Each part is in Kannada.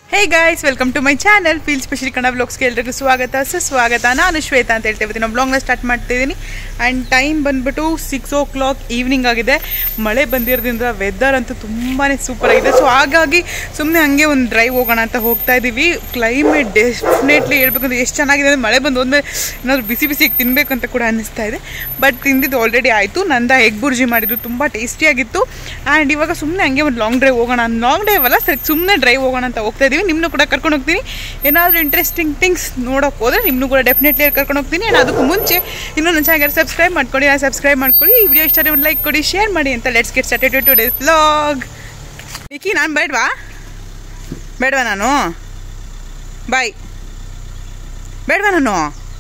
Hey guys welcome to my channel feel specially Kannada ಬ್ಲಾಗ್ಸ್ಗೆ ಎಲ್ರಿಗೂ ಸ್ವಾಗತ ಸುಸ್ವಾಗತ ನಾನು ಶ್ವೇತಾ ಅಂತ ಹೇಳ್ತೇವೆ ಇವತ್ತಿನ ಬ್ಲಾಗ್ನ ಸ್ಟಾರ್ಟ್ ಮಾಡ್ತಿದ್ದೀನಿ ಆ್ಯಂಡ್ ಟೈಮ್ ಬಂದ್ಬಿಟ್ಟು ಸಿಕ್ಸ್ ಓ ಕ್ಲಾಕ್ ಈವ್ನಿಂಗ್ ಆಗಿದೆ ಮಳೆ ಬಂದಿರೋದ್ರಿಂದ ವೆದರ್ ಅಂತೂ ತುಂಬಾ ಸೂಪರ್ ಆಗಿದೆ ಸೊ ಹಾಗಾಗಿ ಸುಮ್ಮನೆ ಹಾಗೆ ಒಂದು ಡ್ರೈವ್ ಹೋಗೋಣ ಅಂತ ಹೋಗ್ತಾ ಇದ್ದೀವಿ ಕ್ಲೈಮೇಟ್ ಡೆಫಿನೆಟ್ಲಿ ಹೇಳ್ಬೇಕಂದ್ರೆ ಎಷ್ಟು ಚೆನ್ನಾಗಿದೆ ಅಂದರೆ ಮಳೆ ಬಂದು ಹೋದ್ಮೇಲೆ ಏನಾದರೂ ಬಿಸಿ ಬಿಸಿ ತಿನ್ನಬೇಕು ಅಂತ ಕೂಡ ಅನ್ನಿಸ್ತಾ ಇದೆ ಬಟ್ ತಿಂದಿದ್ದು ಆಲ್ರೆಡಿ ಆಯಿತು ನಂದ ಎಗ್ ಬುರ್ಜಿ ಮಾಡಿದ್ರು ತುಂಬ ಟೇಸ್ಟಿಯಾಗಿತ್ತು ಆ್ಯಂಡ್ ಇವಾಗ ಸುಮ್ಮನೆ ಹಂಗೆ ಒಂದು ಲಾಂಗ್ ಡ್ರೈವ್ ಹೋಗೋಣ ಲಾಂಗ್ ಡ್ರೈವ್ ಅಲ್ಲ ಸರಿ ಸುಮ್ಮನೆ ಡ್ರೈವ್ ಹೋಗೋಣ ಅಂತ ಹೋಗ್ತಾ ಇದ್ದೀವಿ ನಿಮ್ಮನ್ನು ಕೂಡ ಕರ್ಕೊಂಡು ಹೋಗ್ತೀನಿ ಏನಾದರೂ ಇಂಟ್ರೆಸ್ಟಿಂಗ್ ಥಿಂಗ್ಸ್ ನೋಡೋಕೆ ಹೋದರೆ ನಿಮ್ಮನ್ನು ಕೂಡ ಡೆಫಿನೆಟ್ಲಿ ಕರ್ಕೊಂಡು ಹೋಗ್ತೀನಿ ಆ್ಯಂಡ್ ಅದಕ್ಕೂ ಮುಂಚೆ ಇನ್ನೂ ನನ್ನ ಚಾನಲ್ ಸಬ್ಸ್ಕ್ರೈಬ್ ಮಾಡ್ಕೊಳ್ಳಿ ನಾನು ಸಬ್ಸ್ಕ್ರೈಬ್ ಮಾಡ್ಕೊಳ್ಳಿ ಈ ವಿಡಿಯೋ ಇಷ್ಟ ಒಂದು ಲೈಕ್ ಕೊಡಿ ಶೇರ್ ಮಾಡಿ ಅಂತ let's get started two days vlog Nikki ನಾನು ಬೇಡವಾ ಬೇಡವಾ ನಾನು ಬಾಯ್ ಬೇಡವಾ ನಾನು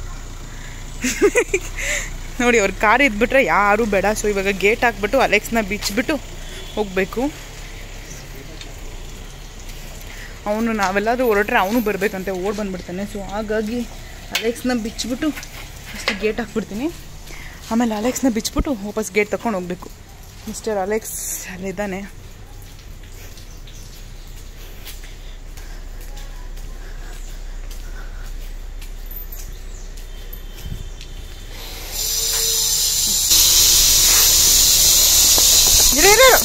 ನೋಡಿ ಅವ್ರ ಕಾರ್ ಇದ್ಬಿಟ್ರೆ ಯಾರೂ ಬೇಡ ಸೊ ಇವಾಗ ಗೇಟ್ ಹಾಕ್ಬಿಟ್ಟು ಅಲೆಕ್ಸ್ನ ಬಿಚ್ಚಿಬಿಟ್ಟು ಹೋಗಬೇಕು ಅವನು ನಾವೆಲ್ಲಾದರೂ ಹೊರಟ್ರೆ ಅವನು ಬರಬೇಕಂತೆ ಓಡ್ ಬಂದ್ಬಿಡ್ತಾನೆ ಸೊ ಹಾಗಾಗಿ ಅಲೆಕ್ಸ್ನ ಬಿಚ್ಚಿಬಿಟ್ಟು ಫಸ್ಟ್ ಗೇಟ್ ಹಾಕ್ಬಿಡ್ತೀನಿ ಆಮೇಲೆ ಅಲೆಕ್ಸ್ನ ಬಿಚ್ಚಿಬಿಟ್ಟು ವಾಪಸ್ ಗೇಟ್ ತಗೊಂಡು ಹೋಗಬೇಕು ಮಿಸ್ಟರ್ ಅಲೆಕ್ಸ್ ಅಲ್ಲಿದ್ದಾನೆ ಇರು, ಇರು.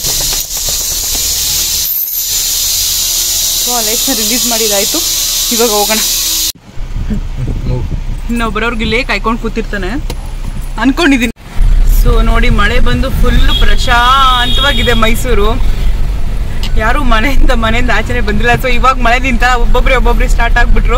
ಸೊ ಅಲೆಕ್ಸ್ನ ರಿಲೀಸ್ ಮಾಡಿದಾಯ್ತು ಇವಾಗ ಹೋಗೋಣ ಇನ್ನೊಬ್ಬರವ್ರಿಗೆ ಇಲ್ಲೇ ಕಾಯ್ಕೊಂಡು ಕೂತಿರ್ತಾನೆ ಅನ್ಕೊಂಡಿದ್ದೀನಿ ಸೊ ನೋಡಿ ಮಳೆ ಬಂದು ಫುಲ್ ಪ್ರಶಾಂತವಾಗಿದೆ ಮೈಸೂರು ಯಾರು ಮನೆಯಿಂದ ಮನೆಯಿಂದ ಆಚೆನೆ ಬಂದಿಲ್ಲ ಸೊ ಇವಾಗ ಮಳೆ ನಿಂತ ಒಬ್ಬೊಬ್ರೆ ಒಬ್ಬೊಬ್ರೆ ಸ್ಟಾರ್ಟ್ ಆಗ್ಬಿಟ್ರು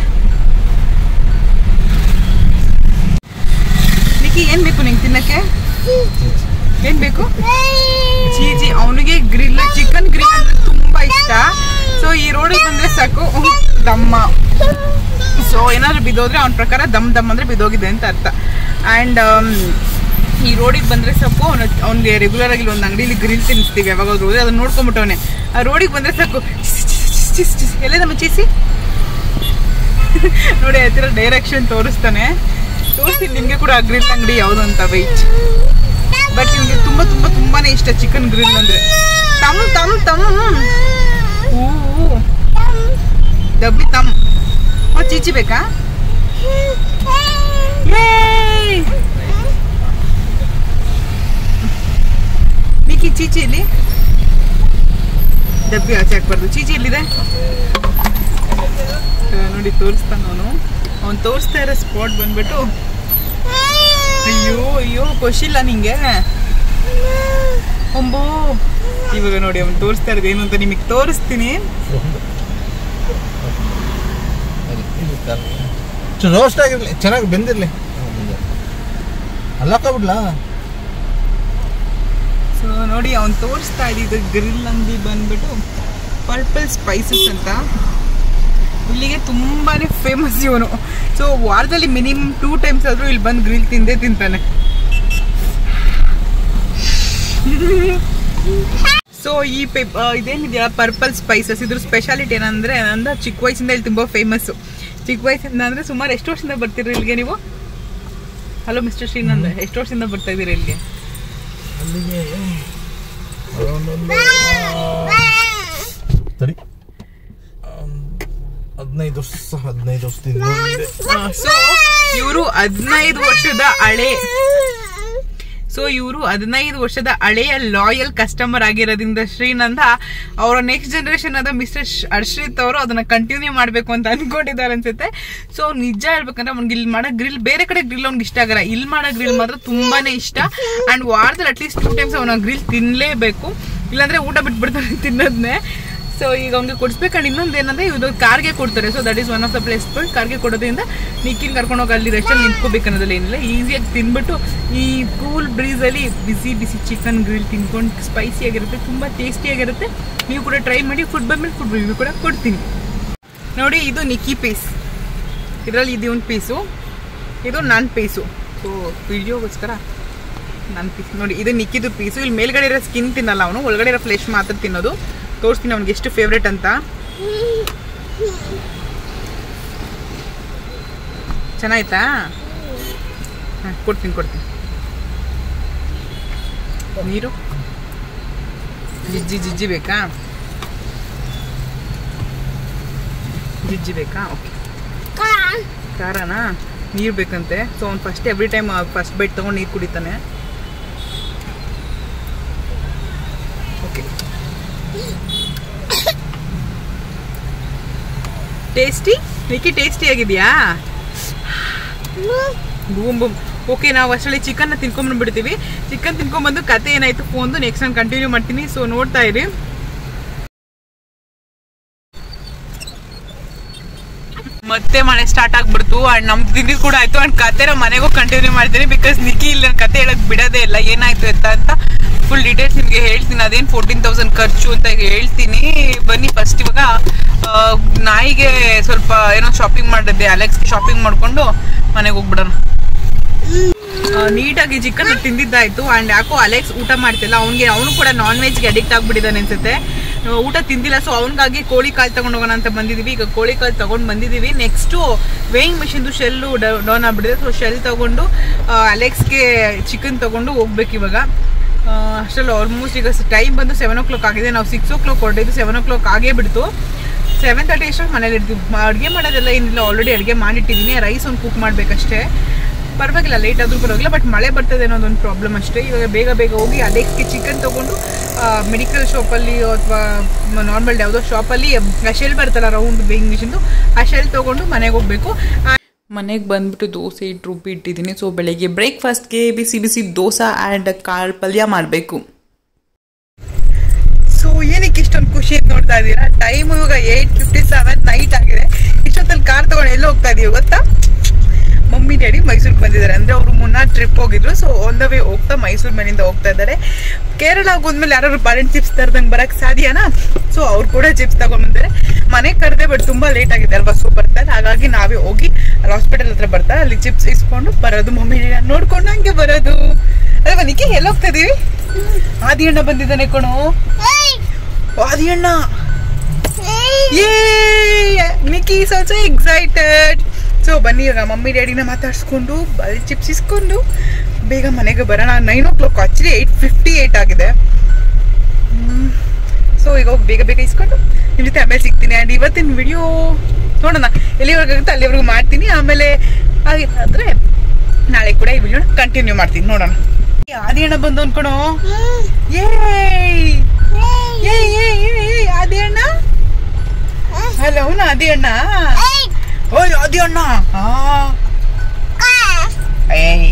ನಿಕ್ಕಿ ಏನ್ ಬೇಕು ನಿಂಗೆ ತಿನ್ನಕ್ಕೆ ಏನ್ ಬೇಕು ಚೀಚಿ ಅವನಿಗೆ ಗ್ರಿಲ್ ಚಿಕನ್ ಗ್ರಿಲ್ ಅಂದ್ರೆ ತುಂಬಾ ಇಷ್ಟ ಸೊ ಈ ರೋಡಿಗೆ ಬಂದ್ರೆ ಸಾಕು ಉಹ್, ದಮ್ಮ ಸೊ ಏನಾದ್ರು ಬಿದ್ದೋದ್ರೆ ಅವನ ಪ್ರಕಾರ ದಮ್ ದಮ್ ಅಂದ್ರೆ ಬಿದ್ದೋಗಿದೆ ಅಂತ ಅರ್ಥ ಆ್ಯಂಡ್ ಈ ರೋಡಿಗೆ ಬಂದ್ರೆ ಸಾಕು ಅವನ ಅವ್ನಿಗೆ ರೆಗ್ಯುಲರ್ ಆಗಿ ಒಂದು ಅಂಗಡಿಲಿ ಗ್ರಿಲ್ ತಿನ್ನಿಸ್ತೀವಿ ಯಾವಾಗಾದ್ರೂ ಹೋದ್ರೆ ಅದನ್ನ ನೋಡ್ಕೊಂಬಿಟ್ಟವನೆ ಆ ರೋಡಿಗೆ ಬಂದ್ರೆ ಸಾಕು ಎಲ್ಲೇ ನಮ್ಮ ಚೀಸಿ ನೋಡಿ ಹತ್ತಿರ ಡೈರೆಕ್ಷನ್ ತೋರಿಸ್ತಾನೆ ತೋರಿಸ್ತೀನಿ ನಿಮಗೆ ಕೂಡ ಆ ಗ್ರಿಲ್ ಅಂಗಡಿ ಯಾವುದು ಅಂತ ವೈಟ್ ಬಟ್ ನಿಮಗೆ ತುಂಬ ತುಂಬ ತುಂಬಾನೇ ಇಷ್ಟ ಚಿಕನ್ ಗ್ರಿಲ್ ಅಂದ್ರೆ ತಮ್ ತಮ್ ತಮ್ ಹೂ ಡಬ್ಬಿ ತಮ್ ಆ, ಚೀಚಿ ಬೇಕಾ Yay! ಮಿಕ್ಕಿ ಚೀಚಿ ಇಲ್ಲಿ ಡಬ್ಬಿ ಆಚೆ ಹಾಕ್ಬಾರ್ದು ಚೀಚಿ ಎಲ್ಲಿದೆ ಆ, ನೋಡಿ ತೋರಿಸ್ತಾನ ಅವನು ಅವ್ನು ತೋರಿಸ್ತಾ ಇರೋ ಸ್ಪಾಟ್ ಬಂದ್ಬಿಟ್ಟು ಅಯ್ಯೋ ಅಯ್ಯೋ ಖುಷಿಲ್ಲ ನಿಂಗೆ ಒಂಬೋ ಇವಾಗ ನೋಡಿ ಅವ್ನು ತೋರಿಸ್ತಾ ಇರೋದು ಏನು ಅಂತ ನಿಮಗೆ ತೋರಿಸ್ತೀನಿ ರೋಸ್ಟ್ ಆಗಿರ್ಲಿ ಚೆನ್ನಾಗಿ ಬೆಂದಿರ್ಲಿ ಅಲ್ಲಕ್ಕಾಗ್ಬಿಡ್ಲಾ ಸೊ ನೋಡಿ ಅವ್ನು ತೋರಿಸ್ತಾ ಇದ್ದಿದ್ದು ಗ್ರಿಲ್ ಅಂಗಡಿ ಬಂದ್ಬಿಟ್ಟು ಪರ್ಪಲ್ ಸ್ಪೈಸಸ್ ಅಂತ ಇಲ್ಲಿಗೆ ತುಂಬಾನೇ ಫೇಮಸ್ ಇವನು ಸೊ ವಾರದಲ್ಲಿ ಮಿನಿಮಮ್ ಟೂ ಟೈಮ್ಸ್ ಆದರೂ ಇಲ್ಲಿ ಬಂದು ಗ್ರಿಲ್ ತಿಂದೇ ತಿಂತಾನೆ ಸೊ ಈ ಪೆಪ್ ಇದೇನಿದೆಯಲ್ಲ ಪರ್ಪಲ್ ಸ್ಪೈಸಸ್ ಇದ್ರ ಸ್ಪೆಷಾಲಿಟಿ ಏನಂದ್ರೆ ಅಂದ್ರೆ ಚಿಕ್ಕ ವಯಸ್ಸಿಂದ ಇಲ್ಲಿ ತುಂಬ ಫೇಮಸ್ಸು ಚಿಕ್ಕ ವಯಸ್ಸಿಂದ ಅಂದ್ರೆ ಸುಮಾರು ಎಷ್ಟು ವರ್ಷದಿಂದ ಬರ್ತೀರಿ ಇಲ್ಲಿಗೆ ನೀವು ಹಲೋ ಮಿಸ್ಟರ್ ಶ್ರೀನಂದ್ ಎಷ್ಟು ವರ್ಷದಿಂದ ಬರ್ತಾ ಇದ್ದೀರಿ ಇಲ್ಲಿಗೆ ಅಲ್ಲಿಗೆ ಒಂದೊಂದು ಸರಿ ಹದಿನೈದು ವರ್ಷ ಹದಿನೈದು ವರ್ಷದಿಂದ ಹಿಂದೆ. ಸೊ ಇವರು ಹದಿನೈದು ವರ್ಷದ ಹಳೆ ಸೊ ಇವರು ಹದಿನೈದು ವರ್ಷದ ಹಳೆಯ ಲಾಯಲ್ ಕಸ್ಟಮರ್ ಆಗಿರೋದ್ರಿಂದ ಶ್ರೀನಂದ ಅವರ ನೆಕ್ಸ್ಟ್ ಜನರೇಷನ್ ಆದ ಮಿಸ್ಟರ್ ಹರ್ಷಿತ್ ಅವರು ಅದನ್ನ ಕಂಟಿನ್ಯೂ ಮಾಡಬೇಕು ಅಂತ ಅನ್ಕೊಂಡಿದ್ದಾರೆ ಅನ್ಸುತ್ತೆ ಸೊ ನಿಜ ಹೇಳ್ಬೇಕಂದ್ರೆ ಅವ್ನಿಗೆ ಇಲ್ಲಿ ಮಾಡೋ ಗ್ರಿಲ್ ಬೇರೆ ಕಡೆ ಗ್ರಿಲ್ ಅವ್ನಿಗೆ ಇಷ್ಟ ಆಗಲ್ಲ ಇಲ್ಲಿ ಮಾಡೋ ಗ್ರಿಲ್ ಮಾತ್ರ ತುಂಬಾನೇ ಇಷ್ಟ ಅಂಡ್ ವಾರದಲ್ಲಿ ಅಟ್ಲೀಸ್ಟ್ ಟೂ ಟೈಮ್ಸ್ ಅವನ ಗ್ರಿಲ್ ತಿನ್ಲೇಬೇಕು ಇಲ್ಲಾಂದ್ರೆ ಊಟ ಬಿಟ್ಬಿಡ್ತಾನೆ ತಿನ್ನೋದನ್ನೇ ಸೊ ಈಗ ಅವ್ನಿಗೆ ಕೊಡಿಸ್ಬೇಕಂಡ್ ಇನ್ನೊಂದು ಏನಂದ್ರೆ ಇದು ಕಾರ್ಗೆ ಕೊಡ್ತಾರೆ so that is one of the place ಕಾರ್ಗೆ ಕೊಡೋದ್ರಿಂದ ನಿಕ್ಕಿನ ಕರ್ಕೊಂಡು ಹೋಗಿ ಅಲ್ಲಿ ರೆಸ್ಟಲ್ಲಿ ನಿಂತ್ಕೋಬೇಕು ಅನ್ನೋದಿಲ್ಲ ಏನಿಲ್ಲ ಈಸಿಯಾಗಿ ತಿನ್ಬಿಟ್ಟು ಈ ಕೂಲ್ ಬ್ರೀಸಲ್ಲಿ ಬಿಸಿ ಬಿಸಿ ಚಿಕನ್ ಗ್ರಿಲ್ ತಿನ್ಕೊಂಡು ಸ್ಪೈಸಿ ಆಗಿರುತ್ತೆ ತುಂಬ ಟೇಸ್ಟಿಯಾಗಿರುತ್ತೆ ನೀವು ಕೂಡ ಟ್ರೈ ಮಾಡಿ ಫುಡ್ ಬಂದ್ಮೇಲೆ ಫುಡ್ ರಿವ್ಯೂ ಕೂಡ ಕೊಡ್ತೀನಿ ನೋಡಿ ಇದು ನಿಕ್ಕಿ ಪೀಸ್ ಇದರಲ್ಲಿ ಇದು ಒಂದು ಪೀಸು ಇದು ನನ್ನ ಪೀಸು ಸೊ ವಿಡಿಯೋಗೋಸ್ಕರ ನನ್ನ ಪೀಸ್ ನೋಡಿ ಇದು ನಿಕ್ಕಿದು ಪೀಸು ಇಲ್ಲಿ ಮೇಲ್ಗಡೆ ಇರೋ ಸ್ಕಿನ್ ತಿನ್ನಲ್ಲ ಅವನು ಒಳಗಡೆ ಇರೋ ಫ್ಲೆಶ್ ಮಾತ್ರ ತಿನ್ನೋದು ತೋರಿಸ್ತೀನಿ ಅವ್ನಿಗೆ ಎಷ್ಟು ಫೇವ್ರೇಟ್ ಅಂತ ಚೆನ್ನಾಯ್ತಾ ಹಾಂ ಕೊಡ್ತೀನಿ ಕೊಡ್ತೀನಿ ನೀರು ಜಿಜ್ಜಿ ಜಿಜ್ಜಿ ಬೇಕಾ ಜಿಜ್ಜಿ ಬೇಕಾ ಓಕೆ ಖಾರನಾ ನೀರು ಬೇಕಂತೆ ಸೊ ಅವ್ನು first every time first bite ತೊಗೊಂಡು ನೀರು ಕುಡಿತಾನೆ ಓಕೆ ಟೇಸ್ಟಿ ನಿಕ್ಕಿ ಟೇಸ್ಟಿ ಆಗಿದೆಯಾ ಬೂಮ್ ಬೂಮ್ ಓಕೆ ನಾವು ಅಷ್ಟರಲ್ಲಿ ಚಿಕನ್ನ ತಿನ್ಕೊಂಡ್ಬಂದ್ಬಿಡ್ತೀವಿ ಚಿಕನ್ ತಿನ್ಕೊಂಡ್ಬಂದು ಕತೆ ಏನಾಯ್ತು ಫೋನ್ದು ನೆಕ್ಸ್ಟ್ ನಾನು ಕಂಟಿನ್ಯೂ ಮಾಡ್ತೀನಿ ಸೊ ನೋಡ್ತಾ ಇರಿ ಮತ್ತೆ ಮಳೆ ಸ್ಟಾರ್ಟ್ ಆಗ್ಬಿಡ್ತು ಅಂಡ್ ನಮ್ದು ತಿಂದಿದ್ ಕೂಡ ಆಯ್ತು ಅಂಡ್ ಕತೆನ ಮನೆಗೂ ಕಂಟಿನ್ಯೂ ಮಾಡ್ತೀನಿ ಬಿಕಾಸ್ ನಿಕ್ಕಿ ಇಲ್ಲ ನನ್ ಕತೆ ಹೇಳಕ್ ಬಿಡೋದೇ ಇಲ್ಲ ಏನಾಯ್ತು ಅಂತ ಅಂತ ಫುಲ್ ಡೀಟೇಲ್ಸ್ ನಿಮಗೆ ಹೇಳ್ತೀನಿ ಅದೇನು ಫೋರ್ಟೀನ್ ತೌಸಂಡ್ ಖರ್ಚು ಅಂತ ಹೇಳ್ತೀನಿ ಬನ್ನಿ ಫಸ್ಟ್ ಇವಾಗ ಆ, ನಾಯಿಗೆ ಸ್ವಲ್ಪ ಏನೋ ಶಾಪಿಂಗ್ ಮಾಡಿದ್ದೆ ಅಲೆಕ್ಸ್ಗೆ ಶಾಪಿಂಗ್ ಮಾಡ್ಕೊಂಡು ಮನೆಗೆ ಹೋಗ್ಬಿಡೋಣ ನೀಟಾಗಿ ಚಿಕನ್ ತಿಂದಿದ್ದಾಯ್ತು ಅಂಡ್ ಯಾಕೋ ಅಲೆಕ್ಸ್ ಊಟ ಮಾಡ್ತಿಲ್ಲ ಅವ್ನಿಗೆ ಅವನು ಕೂಡ ನಾನ್ ವೆಜ್ಗೆ ಅಡಿಕ್ಟ್ ಆಗ್ಬಿಟ್ಟಿದ್ದಾನೆ ಅನ್ಸುತ್ತೆ ಆ, ಊಟ ತಿಂದಿಲ್ಲ ಸೊ ಅವನಿಗಾಗಿ ಕೋಳಿ ಕಾಲು ತಗೊಂಡು ಹೋಗೋಣ ಅಂತ ಬಂದಿದೀವಿ ಈಗ ಕೋಳಿ ಕಾಲು ತಗೊಂಡು ಬಂದಿದೀವಿ ನೆಕ್ಸ್ಟು ವೇಯಿಂಗ್ ಮಿಷಿನ್ದು ಶೆಲ್ಲು ಡೌನ್ ಆಗ್ಬಿಟ್ಟಿದೆ ಸೊ ಶೆಲ್ ತಗೊಂಡು ಆ, ಅಲೆಕ್ಸ್ಗೆ ಚಿಕನ್ ತಗೊಂಡು ಹೋಗ್ಬೇಕು ಇವಾಗ ಅಷ್ಟರಲ್ಲಿ ಆಲ್ಮೋಸ್ಟ್ ಈಗ ಟೈಮ್ ಬಂದು ಸೆವೆನ್ ಓ ಕ್ಲಾಕ್ ಆಗಿದೆ ನಾವು ಸಿಕ್ಸ್ ಓ ಕ್ಲಾಕ್ ಹೊರಟಿದ್ದು ಸೆವೆನ್ ಓ ಕ್ಲಾಕ್ ಆಗೇ ಬಿಡ್ತು ಸೆವೆನ್ ತರ್ಟಿ ಅಷ್ಟೊಂದು ಮನೇಲಿ ಇರ್ತೀವಿ ಅಡುಗೆ ಮಾಡೋದೆಲ್ಲ ಏನಿಲ್ಲ ಆಲ್ರೆಡಿ ಅಡುಗೆ ಮಾಡಿಟ್ಟಿದ್ದೀನಿ ರೈಸ್ ಒಂದು ಕುಕ್ ಮಾಡಬೇಕಷ್ಟೇ ಪರವಾಗಿಲ್ಲ ಲೇಟ್ ಆದರೂ ಪರವಾಗಿಲ್ಲ ಬಟ್ ಮಳೆ ಬರ್ತದೆ ಅನ್ನೋದೊಂದು ಪ್ರಾಬ್ಲಮ್ ಅಷ್ಟೇ ಇವಾಗ ಬೇಗ ಬೇಗ ಹೋಗಿ ಅಲೆಕ್ಸ್ಗೆ ಚಿಕನ್ ತೊಗೊಂಡು ಮೆಡಿಕಲ್ ಶಾಪಲ್ಲಿ ಅಥವಾ ನಾರ್ಮಲ್ ಯಾವುದೋ ಶಾಪಲ್ಲಿ ಆ ಶೆಲ್ ಬರ್ತಲ್ಲ ರೌಂಡ್ ಬೇಯಿಂಗ್ ಮಿಷಿನ್ದು ಆ ಶೆಲ್ ತೊಗೊಂಡು ಮನೆಗೆ ಹೋಗಬೇಕು ಮನೆಗೆ ಬಂದ್ಬಿಟ್ಟು ದೋಸೆ ಇಟ್ಟು ರುಬ್ಬಿ ಇಟ್ಟಿದ್ದೀನಿ ಸೊ ಬೆಳಗ್ಗೆ ಬ್ರೇಕ್ಫಾಸ್ಟ್ಗೆ ಬಿಸಿ ಬಿಸಿ ದೋಸೆ ಆ್ಯಂಡ್ ಕಾಳು ಪಲ್ಯ ಮಾಡಬೇಕು ಸೊ ಏನಕ್ಕೆ ಇಷ್ಟೊಂದು ಖುಷಿ ಅಂತ ನೋಡ್ತಾ ಇದ್ದೀರಾ ಟೈಮ್ ಇವಾಗ ಏಯ್ಟ್ ಫಿಫ್ಟಿ ಸೆವೆನ್ ನೈಟ್ ಆಗಿದೆ ಇಷ್ಟೊತ್ತಲ್ಲಿ ಕಾರ್ ತಗೊಂಡು ಎಲ್ಲಿ ಹೋಗ್ತಾ ಇದೀವಿ ಗೊತ್ತಾ ಮಮ್ಮಿ ಡ್ಯಾಡಿ ಮೈಸೂರಿಗೆ ಬಂದಿದ್ದಾರೆ ಅಂದ್ರೆ ಅವರು ಮುನ್ನ ಟ್ರಿಪ್ ಹೋಗಿದ್ರು ಸೊ ಆನ್ ದ ವೇ ಹೋಗ್ತಾ ಮೈಸೂರು ಮನೆಯಿಂದ ಹೋಗ್ತಾ ಇದ್ದಾರೆ ಕೇರಳ ಹೋದ್ಮೇಲೆ ಯಾರು ಬಾಳೆಹಣ್ಣು ಚಿಪ್ಸ್ ತರ್ದಂಗೆ ಬರಕ್ ಸಾಧ್ಯನಾ ಸೊ ಅವ್ರು ಕೂಡ ಚಿಪ್ಸ್ ತಗೊಂಡ್ ಬಂದಿದ್ದಾರೆ ಮನೆಗೆ ಕರೆದೆ ಬಟ್ ತುಂಬಾ ಲೇಟ್ ಆಗಿದೆ ಅಲ್ವಾ ಸೊ ಬರ್ತಾರೆ ಹಾಗಾಗಿ ನಾವೇ ಹೋಗಿ ಹಾಸ್ಪಿಟಲ್ ಹತ್ರ ಬರ್ತಾರೆ ಅಲ್ಲಿ ಚಿಪ್ಸ್ ಇಸ್ಕೊಂಡು ಬರೋದು ಮಮ್ಮಿ ಡ್ಯಾಡಿ ನೋಡ್ಕೊಂಡು ಹಂಗೆ ಬರೋದು ಅಲ್ವಾ ನಿಕ್ಕಿ ಎಲ್ಲಿ ಹೋಗ್ತಾ ಇದೀವಿ ಆದಿ ಅಣ್ಣ ಬಂದಿದ್ದಾನೆ ಕಣೋ ಆದಿ ಅಣ್ಣ ಯೇ Nikki is also excited so ಬನ್ನಿ ಇವಾಗ ಮಮ್ಮಿ ಡ್ಯಾಡಿನ ಮಾತಾಡ್ಸ್ಕೊಂಡು ಅಲ್ಲಿ ಚಿಪ್ಸ್ ಇಸ್ಕೊಂಡು ಬೇಗ ಮನೆಗೆ ಬರೋಣ nine o'clock actually eight fifty eight ಆಗಿದೆ ಸೊ ಈಗ ಹೋಗಿ ಬೇಗ ಬೇಗ ಇಸ್ಕೊಂಡು ನಿಮ್ಮ ಜೊತೆ ಆಮೇಲೆ ಸಿಗ್ತೀನಿ ಆ್ಯಂಡ್ ಇವತ್ತಿನ ವಿಡಿಯೋ ನೋಡೋಣ ಎಲ್ಲಿವರೆಗೆ ಆಗುತ್ತೆ ಅಲ್ಲಿವರೆಗೂ ಮಾಡ್ತೀನಿ ಆಮೇಲೆ ಆದರೆ ನಾಳೆ ಕೂಡ ಈ ವಿಡಿಯೋನ ಕಂಟಿನ್ಯೂ ಮಾಡ್ತೀನಿ ನೋಡೋಣ ಆದಿ ಅಣ್ಣ ಬಂದು ಅನ್ಕೊಣೋ ಏ ಏ ಏ ಏ ಆದಿ ಅಣ್ಣ ಹಲೋ ಅವನ ಆದಿ ಅಣ್ಣ ಓಯ್ ಆದಿ ಅಣ್ಣ ಹಾ ಏಯ್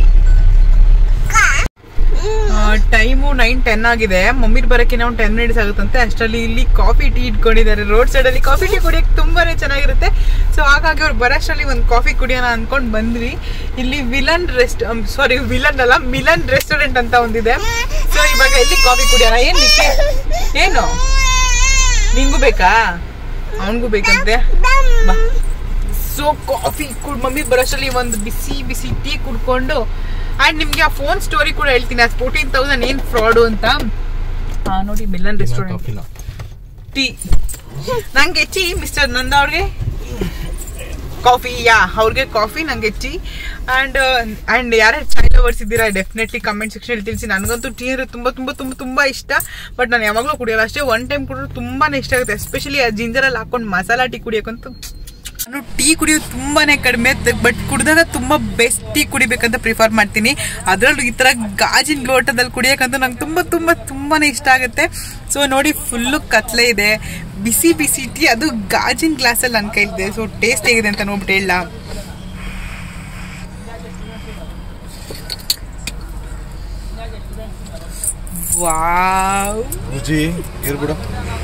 ಟೈಮು ನೈನ್ ಟೆನ್ ಆಗಿದೆ ಮಮ್ಮಿರ್ ಬರಕ್ಕೆ ಒಂದು ಟೆನ್ ಮಿನಿಟ್ಸ್ ಆಗುತ್ತಂತೆ ಅಷ್ಟರಲ್ಲಿ ಇಲ್ಲಿ ಕಾಫಿ ಟೀ ಇಟ್ಕೊಂಡಿದ್ದಾರೆ ರೋಡ್ ಸೈಡ್ ಅಲ್ಲಿ ಕಾಫಿ ಟೀ ಕುಡಿಯಕ್ಕೆ ತುಂಬಾನೇ ಚೆನ್ನಾಗಿರುತ್ತೆ ಸೊ ಹಾಗಾಗಿ ಅವ್ರು ಬರೋಷ್ಟರಲ್ಲಿ ಒಂದು ಕಾಫಿ ಕುಡಿಯೋಣ ಅನ್ಕೊಂಡ್ ಬಂದ್ವಿ ಇಲ್ಲಿ ವಿಲನ್ ರೆಸ್ಟ್ ಸಾರಿ ವಿಲನ್ ಅಲ್ಲ ಮಿಲನ್ ರೆಸ್ಟೋರೆಂಟ್ ಅಂತ ಒಂದಿದೆ ಸೊ ಇವಾಗ ಇಲ್ಲಿ ಕಾಫಿ ಕುಡಿಯೋಣ ಏನ್ ನಿಕ್ಕೆ ಏನು ನಿಂಗೂ ಬೇಕಾ ಅವನಿಗೂ ಬೇಕಂತೆ ಬಾ ಸೊ ಕಾಫಿ ಕುಡ್ ಮಮ್ಮಿ ಬರೋಷ್ಟರಲ್ಲಿ ಒಂದು ಬಿಸಿ ಬಿಸಿ ಟೀ ಕುಡ್ಕೊಂಡು ಆ್ಯಂಡ್ ನಿಮಗೆ ಆ ಫೋನ್ ಸ್ಟೋರಿ ಕೂಡ ಹೇಳ್ತೀನಿ ಅದು ಫೋರ್ಟೀನ್ ತೌಸಂಡ್ ಏನು ಫ್ರಾಡು ಅಂತ ಆ, ನೋಡಿ ಮಿಲನ್ ರೆಸ್ಟೋರೆಂಟ್ ಕಾಫಿನ ಟೀ ನಂಗೆ ಟೀ ಮಿಸ್ಟರ್ ನಂದ ಅವ್ರಿಗೆ ಕಾಫಿ ಯಾ ಅವ್ರಿಗೆ ಕಾಫಿ ನಂಗೆ ಟೀ ಆ್ಯಂಡ್ ಆ್ಯಂಡ್ ಯಾರ್ಯಾರು ಚಾಯ್ ಲವರ್ಸ್ ಇದ್ದೀರಾ ಡೆಫಿನೆಟ್ಲಿ ಕಮೆಂಟ್ ಸೆಕ್ಷನ್ ತಿಳಿಸಿ ನನಗಂತೂ ಟೀ ಅಂದ್ರೆ ತುಂಬ ತುಂಬ ತುಂಬ ತುಂಬ ಇಷ್ಟ ಬಟ್ ನಾನು ಯಾವಾಗಲೂ ಕುಡಿಯಲ್ಲ ಅಷ್ಟೇ ಒನ್ ಟೈಮ್ ಕುಡಿದ್ರೆ ತುಂಬಾನೇ ಇಷ್ಟ ಆಗುತ್ತೆ ಎಸ್ಪೆಷಲಿ ಆ ಜಿಂಜರಲ್ಲಿ ಹಾಕೊಂಡು ಮಸಾಲಾ ಟೀ ಕುಡಿಯೋಕ್ಕಂತೂ ನಾನು ಟೀ ಕುಡಿಯೋದು ತುಂಬಾನೇ ಕಡಿಮೆ ಬಟ್ ಕುಡಿದಾಗ ತುಂಬಾ ಬೆಸ್ಟ್ ಟೀ ಕುಡಿಬೇಕಂತ ಪ್ರಿಫರ್ ಮಾಡ್ತೀನಿ ಅದರಲ್ಲೂ ಈ ತರ ಗಾಜಿನ ಲೋಟದಲ್ಲಿ ಕುಡಿಯೋಕ್ಕಂತೂ ನಂಗೆ ತುಂಬಾ ತುಂಬಾ ತುಂಬಾನೇ ಇಷ್ಟ ಆಗುತ್ತೆ ಸೊ ನೋಡಿ ಫುಲ್ಲು ಕತ್ಲೆ ಇದೆ ಬಿಸಿ ಬಿಸಿ ಟೀ ಅದು ಗಾಜಿನ ಗ್ಲಾಸಲ್ಲಿ ನನ್ನ ಕೈಲಿದೆ ಸೊ ಟೇಸ್ಟ್ ಹೇಗಿದೆ ಅಂತ ನೋಡ್ಬಿಟ್ಟು ಹೇಳ ವಾವ್ ರುಚಿ ಇರ್ಬಿಡು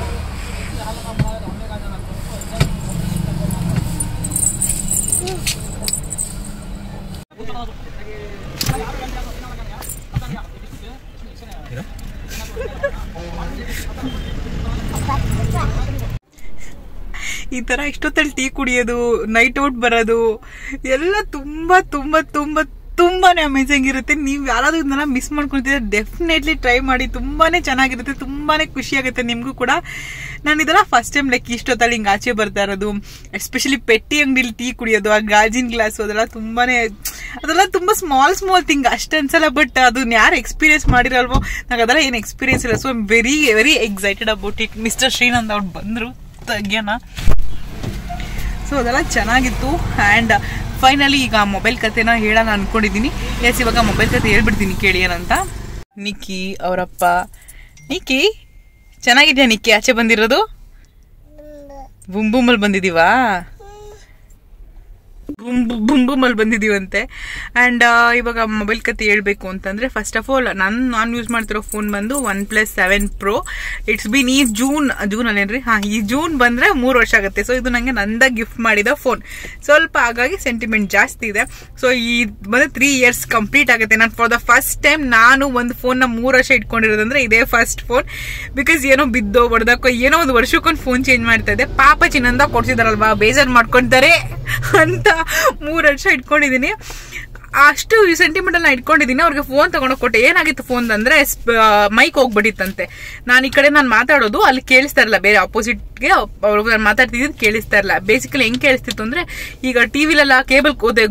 ಈ ತರ ಇಷ್ಟೊತ್ತಲ್ಲಿ ಟೀ ಕುಡಿಯೋದು ನೈಟ್ ಔಟ್ ಬರೋದು ಎಲ್ಲ ತುಂಬಾ ತುಂಬಾ ತುಂಬಾ ತುಂಬಾನೇ ಅಮೇಜಿಂಗ್ ಇರುತ್ತೆ ನೀವು ಯಾರಾದ್ರೂ ಇದನ್ನ ಮಿಸ್ ಮಾಡ್ಕೊಳ್ತಿದ್ರೆ ಡೆಫಿನೆಟ್ಲಿ ಟ್ರೈ ಮಾಡಿ ತುಂಬಾನೇ ಚೆನ್ನಾಗಿರುತ್ತೆ ತುಂಬಾನೇ ಖುಷಿ ಆಗುತ್ತೆ ನಿಮಗೂ ಕೂಡ ನಾನು ಇದನ್ನ ಫಸ್ಟ್ ಟೈಮ್ ಲೈಕ್ ಇಷ್ಟೊತ್ತಲ್ಲಿ ಹಿಂಗೆ ಆಚೆ ಬರ್ತಾ ಇರೋದು ಎಸ್ಪೆಷಲಿ ಪೆಟ್ಟಿ ಅಂಗಡಿಲಿ ಟೀ ಕುಡಿಯೋದು ಆ ಗಾಜಿನ ಗ್ಲಾಸ್ ಅದೆಲ್ಲ ತುಂಬಾನೇ ಅದೆಲ್ಲ ತುಂಬಾ ಸ್ಮಾಲ್ ಸ್ಮಾಲ್ ಥಿಂಗ್ ಅಷ್ಟೇ ಅನ್ಸಲ್ಲ ಬಟ್ ಅದನ್ನ ಯಾರು ಎಕ್ಸ್ಪೀರಿಯನ್ಸ್ ಮಾಡಿರಲ್ವೋ ನಂಗೆ ಅದೆಲ್ಲ ಏನು ಎಕ್ಸ್ಪೀರಿಯನ್ಸ್ ಇಲ್ಲ so I'm very very excited about it mister Srinand ಅವ್ರು ಬಂದ್ರು ತೆಗ್ಯೋಣ ಸೊ ಅದೆಲ್ಲ ಚೆನ್ನಾಗಿತ್ತು ಆ್ಯಂಡ್ ಫೈನಲಿ ಈಗ ಮೊಬೈಲ್ ಕತೆನ ಹೇಳೋಣ ಅನ್ಕೊಂಡಿದ್ದೀನಿ ಎಸ್ ಇವಾಗ ಮೊಬೈಲ್ ಕತೆ ಹೇಳ್ಬಿಡ್ತೀನಿ ಕೇಳಿ ಏನಂತ ನಿಕ್ಕಿ ಅವರಪ್ಪ ನಿಕ್ಕಿ ಚೆನ್ನಾಗಿದ್ಯಾ ನಿಕ್ಕಿ ಆಚೆ ಬಂದಿರೋದು ಬುಮ್ ಬುಮ್ಮಲ್ಲಿ ಬಂದಿದೀವಾ ಬುಂಬು ಬುಂಬುಮಲ್ಲಿ ಬಂದಿದ್ದೀವಂತೆ ಆ್ಯಂಡ್ ಇವಾಗ ಮೊಬೈಲ್ ಕತೆ ಹೇಳ್ಬೇಕು ಅಂತಂದ್ರೆ ಫಸ್ಟ್ ಆಫ್ ಆಲ್ ನಾನು ನಾನು ಯೂಸ್ ಮಾಡ್ತಿರೋ ಫೋನ್ ಬಂದು OnePlus seven pro it's been ಈ ಜೂನ್ ಜೂನ್ ಅಲ್ಲೇನ್ರಿ ಹಾಂ ಈ ಜೂನ್ ಬಂದ್ರೆ ಮೂರು ವರ್ಷ ಆಗುತ್ತೆ ಸೊ ಇದು ನನಗೆ ನಂದ ಗಿಫ್ಟ್ ಮಾಡಿದ ಫೋನ್ ಸ್ವಲ್ಪ ಹಾಗಾಗಿ ಸೆಂಟಿಮೆಂಟ್ ಜಾಸ್ತಿ ಇದೆ ಸೊ ಈ ಬಂದು ತ್ರೀ ಇಯರ್ಸ್ ಕಂಪ್ಲೀಟ್ ಆಗುತ್ತೆ ನಾನು ಫಾರ್ ದ ಫಸ್ಟ್ ಟೈಮ್ ನಾನು ಒಂದು ಫೋನ್ನ ಮೂರು ವರ್ಷ ಇಟ್ಕೊಂಡಿರೋದಂದ್ರೆ ಇದೇ ಫಸ್ಟ್ ಫೋನ್ ಬಿಕಾಸ್ ಏನೋ ಬಿದ್ದೋ ಹೊಡೆದಕ್ಕೋ ಏನೋ ಒಂದು ವರ್ಷಕ್ಕೊಂದು ಫೋನ್ ಚೇಂಜ್ ಮಾಡ್ತಾ ಇದ್ದೆ ಪಾಪ ಚಿನ್ನಂದ ಕೊಡ್ಸಿದಾರಲ್ವಾ ಬೇಜಾರು ಮಾಡ್ಕೊಂತಾರೆ ಅಂತ ಮೂರು ವರ್ಷ ಇಟ್ಕೊಂಡಿದ್ದೀನಿ ಅಷ್ಟು ಸೆಂಟಿಮೆಂಟಲ್ ನಾ ಇಟ್ಕೊಂಡಿದ್ದೀನಿ ಅವ್ರಿಗೆ ಫೋನ್ ತಗೊಂಡೋಗಿ ಕೊಟ್ಟೆ ಏನಾಗಿತ್ತು ಫೋನ್ ಅಂದ್ರೆ ಮೈಕ್ ಹೋಗ್ಬಿಟ್ಟಿತ್ತಂತೆ ನಾನು ಈ ಕಡೆ ನಾನು ಮಾತಾಡೋದು ಅಲ್ಲಿ ಕೇಳಿಸ್ತಾ ಇರಲ್ಲ ಬೇರೆ ಆಪೋಸಿಟ್ಗೆ ಅವ್ರು ನಾನು ಮಾತಾಡ್ತಿದ್ದು ಕೇಳಿಸ್ತಾ ಇರಲ್ಲ ಬೇಸಿಕಲಿ ಹೆಂಗ್ ಕೇಳಿಸ್ತಿತ್ತು ಅಂದ್ರೆ ಈಗ ಟಿವಿಲೆಲ್ಲ ಕೇಬಲ್ ಕೋದೆ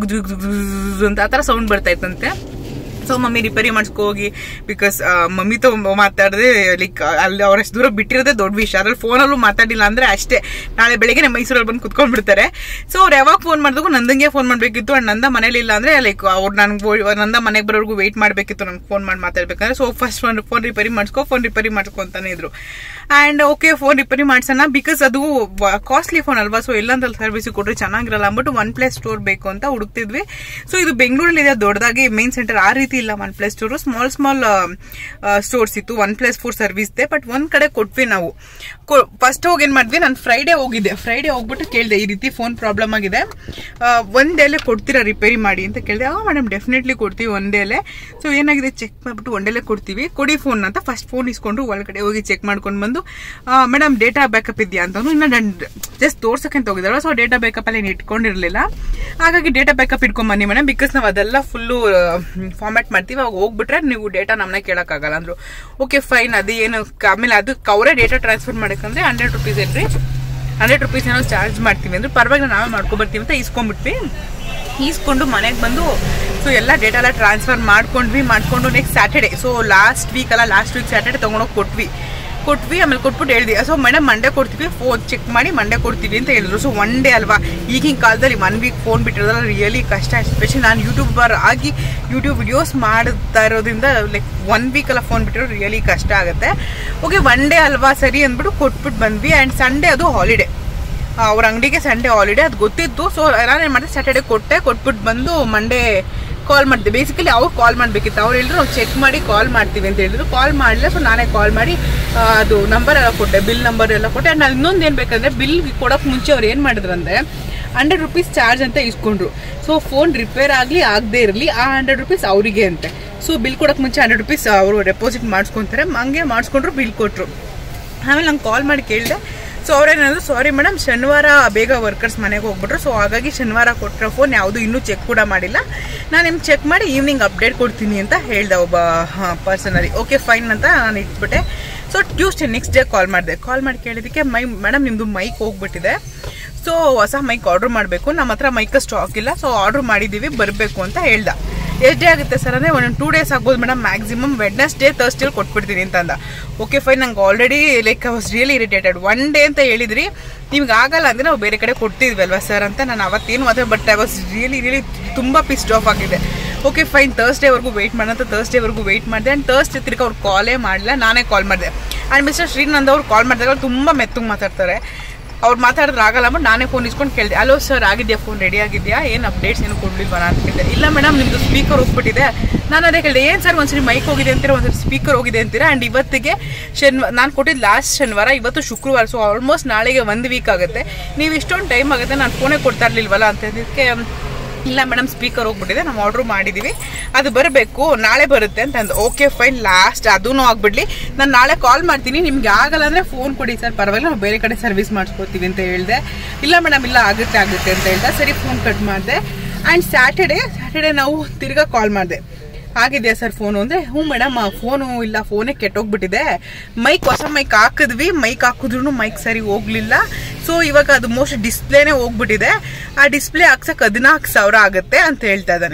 ಅಂತ ಆ ಥರ ಸೌಂಡ್ ಬರ್ತಾ ಇತ್ತಂತೆ ಸೊ ಮಮ್ಮಿ ರಿಪೇರಿ ಮಾಡಿಸ್ಕೊ ಹೋಗಿ ಬಿಕಾಸ್ ಮಮ್ಮಿ ತೊ ಮಾತಾಡದೆ ಲೈಕ್ ಅಲ್ಲಿ ಅವ್ರಷ್ಟು ದೂರ ಬಿಟ್ಟಿರೋದೇ ದೊಡ್ಡ ವಿಷಯ ಅದ್ರಲ್ಲಿ ಫೋನಲ್ಲೂ ಮಾತಾಡಿಲ್ಲ ಅಂದ್ರೆ ಅಷ್ಟೇ ನಾಳೆ ಬೆಳಗ್ಗೆ ಮೈಸೂರಲ್ಲಿ ಬಂದು ಕುತ್ಕೊಂಡ್ಬಿಡ್ತಾರೆ ಸೊ ಅವ್ರು ಯಾವಾಗ ಫೋನ್ ಮಾಡಿದಾಗ ನಂದಂಗೆ ಫೋನ್ ಮಾಡಬೇಕಿತ್ತು ಅಂಡ್ ನಂದ ಮನೇಲಿ ಇಲ್ಲ ಅಂದ್ರೆ ಲೈಕ್ ಅವ್ರು ನನ್ಗೆ ನಂದ ಮನೆಗೆ ಬರೋರ್ಗು ವೆಯ್ಟ್ ಮಾಡಬೇಕಿತ್ತು ನನ್ಗೆ ಫೋನ್ ಮಾಡಿ ಮಾತಾಡ್ಬೇಕಂದ್ರೆ ಸೊ ಫಸ್ಟ್ ಫೋನ್ ಫೋನ್ ರಿಪೇರಿ ಮಾಡಿಸ್ಕೊ ಫೋನ್ ರಿಪೇರಿ ಮಾಡ್ಕೊ ಅಂತಾನೆ ಇದ್ರು ಆ್ಯಂಡ್ ಓಕೆ ಫೋನ್ ರಿಪೇರಿ ಮಾಡ್ಸೋಣ ಬಿಕಾಸ್ ಅದು ಕಾಸ್ಟ್ಲಿ ಫೋನ್ ಅಲ್ವಾ ಸೊ ಎಲ್ಲಂದಲ್ಲಿ ಸರ್ವಿಸ್ ಕೊಟ್ಟರೆ ಚೆನ್ನಾಗಿರಲ್ಲ ಅಂದ್ಬಿಟ್ಟು ಒನ್ ಪ್ಲಸ್ ಸ್ಟೋರ್ ಬೇಕು ಅಂತ ಹುಡುಕ್ತಿದ್ವಿ ಸೊ ಇದು ಬೆಂಗಳೂರಲ್ಲಿ ಇದೆ ದೊಡ್ಡದಾಗಿ ಮೇನ್ ಸೆಂಟರ್ ಆ ರೀತಿ ಇಲ್ಲ OnePlus store small small stores ಇತ್ತು ಒನ್ ಪ್ಲಸ್ ಫೋರ್ ಸರ್ವಿಸ್ ಇದೆ ಬಟ್ ಒಂದ್ ಕಡೆ ಕೊಟ್ವಿ ನಾವು ಫಸ್ಟ್ ಹೋಗಿ ಏನ್ ಮಾಡಿದ್ವಿ ನಾನು ಫ್ರೈಡೇ ಹೋಗಿದ್ದೆ ಫ್ರೈಡೇ ಹೋಗ್ಬಿಟ್ಟು ಕೇಳಿದೆ ಈ ರೀತಿ ಫೋನ್ ಪ್ರಾಬ್ಲಮ್ ಆಗಿದೆ ಒಂದ್ ಡೇಲೆ ಕೊಡ್ತೀರಾ ರಿಪೇರಿ ಮಾಡಿ ಅಂತ ಕೇಳಿದೆ ಆ ಮೇಡಮ್ ಡೆಫಿನೆಟ್ಲಿ ಕೊಡ್ತೀವಿ ಒಂದ್ ಡೇಲೆ ಸೊ ಏನಾಗಿದೆ ಚೆಕ್ ಮಾಡ್ಬಿಟ್ಟು ಒಂದ್ ಡೇಲೆ ಕೊಡ್ತೀವಿ ಕೊಡಿ ಫೋನ್ ಅಂತ ಫಸ್ಟ್ ಫೋನ್ ಇಸ್ಕೊಂಡು ಒಳಗಡೆ ಹೋಗಿ ಚೆಕ್ ಮಾಡ್ಕೊಂಡು ಬಂದು ಮೇಡಮ್ ಡೇಟಾ ಬ್ಯಾಕಪ್ ಇದೆಯಾ ಅಂತ ಇನ್ನ ಜಸ್ಟ್ ತೋರ್ಸಕ್ಕೆ ಹೋಗಿದಾರೆ ಸೊ ಡೇಟಾ ಬ್ಯಾಕಪ್ ಅಲ್ಲಿ ಇಟ್ಕೊಂಡಿರ್ಲಿಲ್ಲ ಹಾಗಾಗಿ ಡೇಟಾ ಬ್ಯಾಕಪ್ ಇಟ್ಕೊಂಡ್ ಬನ್ನಿ ಮೇಡಮ್ ಬಿಕಾಸ್ ನಾವು ಅದೆಲ್ಲ ಫುಲ್ಲು ಫಾರ್ಮ್ಯಾಟ್ ಮಾಡ್ತೀವಿ ಅವಾಗ ಹೋಗ್ಬಿಟ್ರೆ ನೀವು ಡೇಟಾ ನಮ್ಮನ್ನ ಕೇಳಕ್ಕಾಗಲ್ಲ ಅಂದ್ರು ಓಕೆ ಫೈನ್ ಅದು ಏನು ಆಮೇಲೆ ಅದಕ್ಕೆ ಅವರೇ ಡೇಟಾ ಟ್ರಾನ್ಸ್ಫರ್ ಮಾಡಕ್ಕಂದ್ರೆ ಹಂಡ್ರೆಡ್ ರುಪೀಸ್ ಏನ್ರಿ ಹಂಡ್ರೆಡ್ ರುಪೀಸ್ ಏನೋ ಚಾರ್ಜ್ ಮಾಡ್ತೀವಿ ಅಂದ್ರೆ ಪರವಾಗಿಲ್ಲ ನಾವೇ ಮಾಡ್ಕೊಬರ್ತೀವಿ ಅಂತ ಇಸ್ಕೊಂಡ್ಬಿಟ್ವಿ ಈಸ್ಕೊಂಡು ಮನೆಗೆ ಬಂದು ಸೊ ಎಲ್ಲ ಡೇಟಾ ಎಲ್ಲ ಟ್ರಾನ್ಸ್ಫರ್ ಮಾಡ್ಕೊಂಡ್ವಿ ಮಾಡ್ಕೊಂಡು next Saturday so last week ಅಲ್ಲ ಲಾಸ್ಟ್ ವೀಕ್ ಸ್ಯಾಟರ್ಡೆ ತೊಗೊಂಡೋಗಿ ಕೊಟ್ವಿ ಕೊಟ್ವಿ ಆಮೇಲೆ ಕೊಟ್ಬಿಟ್ಟು ಹೇಳಿದ್ವಿ ಸೊ ಮೇಡಮ್ ಮಂಡೇ ಕೊಡ್ತೀವಿ ಫೋನ್ ಚೆಕ್ ಮಾಡಿ ಮಂಡೇ ಕೊಡ್ತೀವಿ ಅಂತ ಹೇಳಿದ್ರು ಸೊ ಒನ್ ಡೇ ಅಲ್ವಾ ಈಗಿನ ಕಾಲದಲ್ಲಿ ಒನ್ ವೀಕ್ ಫೋನ್ ಬಿಟ್ಟಿರೋದ್ರಲ್ಲಿ ರಿಯಲಿ ಕಷ್ಟ ಎಸ್ಪೆಷಲಿ ನಾನು ಯೂಟ್ಯೂಬರ್ ಆಗಿ ಯೂಟ್ಯೂಬ್ ವಿಡಿಯೋಸ್ ಮಾಡ್ತಾ ಇರೋದ್ರಿಂದ ಲೈಕ್ ಒನ್ ವೀಕ್ ಎಲ್ಲ ಫೋನ್ ಬಿಟ್ಟಿರೋ ರಿಯಲಿ ಕಷ್ಟ ಆಗುತ್ತೆ ಓಕೆ ಒನ್ ಡೇ ಅಲ್ವಾ ಸರಿ ಅಂದ್ಬಿಟ್ಟು ಕೊಟ್ಬಿಟ್ಟು ಬಂದ್ವಿ ಆ್ಯಂಡ್ ಸಂಡೇ ಅದು ಹಾಲಿಡೇ ಅವ್ರ ಅಂಗಡಿಗೆ ಸಂಡೇ ಹಾಲಿಡೇ ಅದು ಗೊತ್ತಿತ್ತು ಸೊ ನಾನೇನು ಮಾಡಿದೆ ಸ್ಯಾಟರ್ಡೆ ಕೊಟ್ಟೆ ಕೊಟ್ಬಿಟ್ಟು ಬಂದು ಮಂಡೇ ಕಾಲ್ ಮಾಡಿದೆ ಬೇಸಿಕಲಿ ಅವ್ರು ಕಾಲ್ ಮಾಡಬೇಕಿತ್ತು ಅವ್ರು ಹೇಳಿದ್ರು ನಾವು ಚೆಕ್ ಮಾಡಿ ಕಾಲ್ ಮಾಡ್ತೀವಿ ಅಂತ ಹೇಳಿದ್ರು ಕಾಲ್ ಮಾಡಲಿಲ್ಲ ಸೊ ನಾನೇ ಕಾಲ್ ಮಾಡಿ ಅದು ನಂಬರ್ ಎಲ್ಲ ಕೊಟ್ಟೆ ಬಿಲ್ ನಂಬರ್ ಎಲ್ಲ ಕೊಟ್ಟೆ ಆ್ಯಂಡ್ ಇನ್ನೊಂದು ಏನು ಬೇಕಂದ್ರೆ ಬಿಲ್ ಕೊಡೋಕೆ ಮುಂಚೆ ಅವ್ರು ಏನು ಮಾಡಿದ್ರು ಅಂದರೆ ಹಂಡ್ರೆಡ್ ರುಪೀಸ್ ಚಾರ್ಜ್ ಅಂತ ಇಸ್ಕೊಂಡ್ರು ಸೊ ಫೋನ್ ರಿಪೇರ್ ಆಗಲಿ ಆಗದೆ ಇರಲಿ ಆ ಹಂಡ್ರೆಡ್ ರುಪೀಸ್ ಅವರಿಗೆ ಅಂತೆ ಸೊ ಬಿಲ್ ಕೊಡೋಕೆ ಮುಂಚೆ ಹಂಡ್ರೆಡ್ ರುಪೀಸ್ ಅವರು ಡೆಪಾಸಿಟ್ ಮಾಡಿಸ್ಕೊತಾರೆ ಹಂಗೆ ಮಾಡಿಸ್ಕೊಂಡ್ರು ಬಿಲ್ ಕೊಟ್ಟರು ಆಮೇಲೆ ನಂಗೆ ಕಾಲ್ ಮಾಡಿ ಕೇಳಿದೆ ಸೊ ಅವ್ರೇನಂದ್ರು ಸಾರಿ ಮೇಡಮ್ ಶನಿವಾರ ಬೇಗ ವರ್ಕರ್ಸ್ ಮನೆಗೆ ಹೋಗ್ಬಿಟ್ರು ಸೊ ಹಾಗಾಗಿ ಶನಿವಾರ ಕೊಟ್ಟರೆ ಫೋನ್ ಯಾವುದು ಇನ್ನೂ ಚೆಕ್ ಕೂಡ ಮಾಡಿಲ್ಲ ನಾನು ನಿಮ್ಗೆ ಚೆಕ್ ಮಾಡಿ ಈವ್ನಿಂಗ್ ಅಪ್ಡೇಟ್ ಕೊಡ್ತೀನಿ ಅಂತ ಹೇಳ್ದೆ ಒಬ್ಬ ಪರ್ಸನಲಿ ಓಕೆ ಫೈನ್ ಅಂತ ನಾನು ಇಟ್ಬಿಟ್ಟೆ so Tuesday next day call ಮಾಡಿದೆ ಕಾಲ್ ಮಾಡಿ ಕೇಳಿದ್ದಕ್ಕೆ ಮೈ ಮೇಡಮ್ ನಿಮ್ಮದು ಮೈಕ್ ಹೋಗ್ಬಿಟ್ಟಿದೆ ಸೊ ಹೊಸ ಮೈಕ್ ಆರ್ಡ್ರ್ ಮಾಡಬೇಕು ನಮ್ಮ ಹತ್ರ ಮೈಕ್ ಸ್ಟಾಕ್ ಇಲ್ಲ ಸೊ ಆರ್ಡ್ರ್ ಮಾಡಿದ್ದೀವಿ ಬರಬೇಕು ಅಂತ ಹೇಳ್ದ ಎಷ್ಟು ಡೇ ಆಗುತ್ತೆ ಸರ್ ಅಂದರೆ ಒಂದೊಂದು ಟೂ ಡೇಸ್ ಆಗ್ಬೋದು ಮೇಡಮ್ ಮ್ಯಾಕ್ಸಿಮಮ್ ವೆಡ್ನೆಸ್ಡೇ ತರ್ಸ್ಡೇ ಕೊಟ್ಬಿಡ್ತೀನಿ ಅಂತ ಅಂದ ಓಕೆ ಫೈನ್ ನಂಗೆ already like I was really irritated one day ಅಂತ ಹೇಳಿದ್ರಿ ನಿಮ್ಗೆ ಆಗಲ್ಲ ಅಂದರೆ ನಾವು ಬೇರೆ ಕಡೆ ಕೊಡ್ತಿದ್ವಿ ಅಲ್ವಾ ಸರ್ ಅಂತ ನಾನು ಅವತ್ತೇನು ಮಾತ್ರ but I was really really ತುಂಬ ಪಿಸ್ಟ್ ಆಫ್ ಆಗಿದೆ ಓಕೆ ಫೈನ್ ತರ್ಸ್ಡೇವರೆಗೂ ವೆಯ್ಟ್ ಮಾಡೋಂತ ತರ್ಸ್ಡೇವರೆಗೂ ವೆಯ್ಟ್ ಮಾಡಿದೆ ಆ್ಯಂಡ್ ತರ್ಸ್ಡೇ ತಿರ್ಗಿ ಅವ್ರು ಕಾಲೇ ಮಾಡಲಿಲ್ಲ ನಾನೇ ಕಾಲ್ ಮಾಡಿದೆ ಆ್ಯಂಡ್ ಮಿಸ್ಟರ್ ಶ್ರೀನಂದ್ ಅವ್ರು ಕಾಲ್ ಮಾಡಿದಾಗ ತುಂಬ ಮೆತ್ತಗೆ ಮಾತಾಡ್ತಾರೆ ಅವ್ರು ಮಾತಾಡಿದ್ರೆ ಆಗಲ್ಲ ಅಂದ್ಬಿಟ್ಟು ನಾನೇ ಫೋನ್ ಇಸ್ಕೊಂಡು ಕೇಳಿದೆ ಅಲೋ ಸರ್ ಆಗಿದೆಯಾ ಫೋನ್ ರೆಡಿ ಆಗಿದೆಯಾ ಏನು ಅಪ್ಡೇಟ್ಸ್ ಏನು ಕೊಡ್ಲಿಲ್ವಾ ಅಂತ ಕೇಳಿದೆ ಇಲ್ಲ ಮೇಡಮ್ ನಿಮ್ಮದು ಸ್ಪೀಕರ್ ಹೋಗ್ಬಿಟ್ಟಿದೆ ನಾನು ಅದೇ ಕೇಳಿದೆ ಏನು ಸರ್ ಒಂದ್ಸರಿ ಮೈಕ್ ಹೋಗಿದೆ ಅಂತೀರಾ ಒಂದ್ಸರಿ ಸ್ಪೀಕರ್ ಹೋಗಿದೆ ಅಂತೀರಾ ಆ್ಯಂಡ್ ಇವತ್ತಿಗೆ ಶನಿವಾರ ನಾನು ಕೊಟ್ಟಿದ್ದು ಲಾಸ್ಟ್ ಶನಿವಾರ ಇವತ್ತು ಶುಕ್ರವಾರ ಸೊ ಆಲ್ಮೋಸ್ಟ್ ನಾಳೆಗೆ ಒಂದು ವೀಕ್ ಆಗುತ್ತೆ ನೀವು ಇಷ್ಟೊಂದು ಟೈಮ್ ಆಗುತ್ತೆ ನಾನು ಫೋನೇ ಕೊಡ್ತಾ ಇರಲಿಲ್ವಲ್ಲ ಅಂತ ಅದಕ್ಕೆ ಇಲ್ಲ ಮೇಡಮ್ ಸ್ಪೀಕರ್ ಹೋಗ್ಬಿಟ್ಟಿದೆ ನಾವು ಆರ್ಡ್ರ್ ಮಾಡಿದ್ದೀವಿ ಅದು ಬರಬೇಕು ನಾಳೆ ಬರುತ್ತೆ ಅಂತ ಅಂದು ಓಕೆ ಫೈನ್ ಲಾಸ್ಟ್ ಅದೂ ಆಗ್ಬಿಡ್ಲಿ ನಾನು ನಾಳೆ ಕಾಲ್ ಮಾಡ್ತೀನಿ ನಿಮ್ಗೆ ಆಗಲ್ಲ ಅಂದರೆ ಫೋನ್ ಕೊಡಿ ಸರ್ ಪರವಾಗಿಲ್ಲ ನಾವು ಬೇರೆ ಕಡೆ ಸರ್ವಿಸ್ ಮಾಡಿಸ್ಕೊತೀವಿ ಅಂತ ಹೇಳಿದೆ ಇಲ್ಲ ಮೇಡಮ್ ಇಲ್ಲ ಆಗುತ್ತೆ ಆಗುತ್ತೆ ಅಂತ ಹೇಳ್ದೆ ಸರಿ ಫೋನ್ ಕಟ್ ಮಾಡಿದೆ ಆ್ಯಂಡ್ ಸ್ಯಾಟರ್ಡೆ ಸ್ಯಾಟರ್ಡೆ ನಾವು ತಿರ್ಗಾ ಕಾಲ್ ಮಾಡಿದೆ ಆಗಿದೆಯಾ ಸರ್ ಫೋನು ಅಂದರೆ ಹ್ಞೂ ಮೇಡಮ್ ಫೋನು ಇಲ್ಲ ಫೋನೇ ಕೆಟ್ಟೋಗ್ಬಿಟ್ಟಿದೆ ಮೈಕ್ ಹೊಸ ಮೈಕ್ ಹಾಕಿದ್ವಿ ಮೈಕ್ ಹಾಕಿದ್ರು ಮೈಕ್ ಸರಿ ಹೋಗ್ಲಿಲ್ಲ ಸೊ ಇವಾಗ ಅದು ಮೋಸ್ಟ್ ಡಿಸ್ಪ್ಲೇನೇ ಹೋಗ್ಬಿಟ್ಟಿದೆ ಆ ಡಿಸ್ಪ್ಲೇ ಹಾಕ್ಸಕ್ಕೆ ಹದಿನಾಲ್ಕು ಸಾವಿರ ಆಗುತ್ತೆ ಅಂತ ಹೇಳ್ತಾ ಇದ್ದಾನೆ